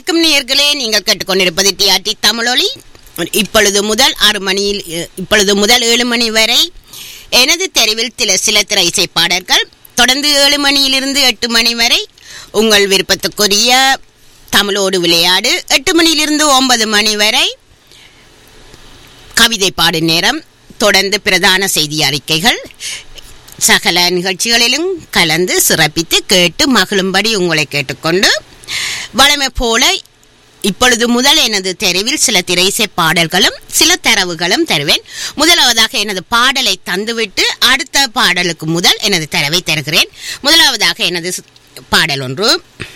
வணக்கம் நேயர்களே நீங்கள் கேட்டுக்கொண்டிருப்பது டிஆர்டி தமிழொலி இப்பொழுது முதல் ஆறு மணியில் இப்பொழுது முதல் ஏழு மணி வரை எனது தெருவில் சில சில திரை இசை பாடல்கள் தொடர்ந்து ஏழு மணியிலிருந்து எட்டு மணி வரை உங்கள் விருப்பத்துக்குரிய தமிழோடு விளையாடு எட்டு மணியிலிருந்து ஒன்பது மணி வரை கவிதை பாடும் நேரம் தொடர்ந்து பிரதான செய்தி அறிக்கைகள் சகல நிகழ்ச்சிகளிலும் கலந்து சிறப்பித்து கேட்டு மகிழும்படி உங்களை கேட்டுக்கொண்டு வழமை போல இப்பொழுது முதல் எனது தெருவில் சில திரைசை பாடல்களும் சில தரவுகளும் தருவேன் முதலாவதாக எனது பாடலை தந்துவிட்டு அடுத்த பாடலுக்கு முதல் எனது தரவை தருகிறேன் முதலாவதாக எனது ஸ்- பாடல் ஒன்று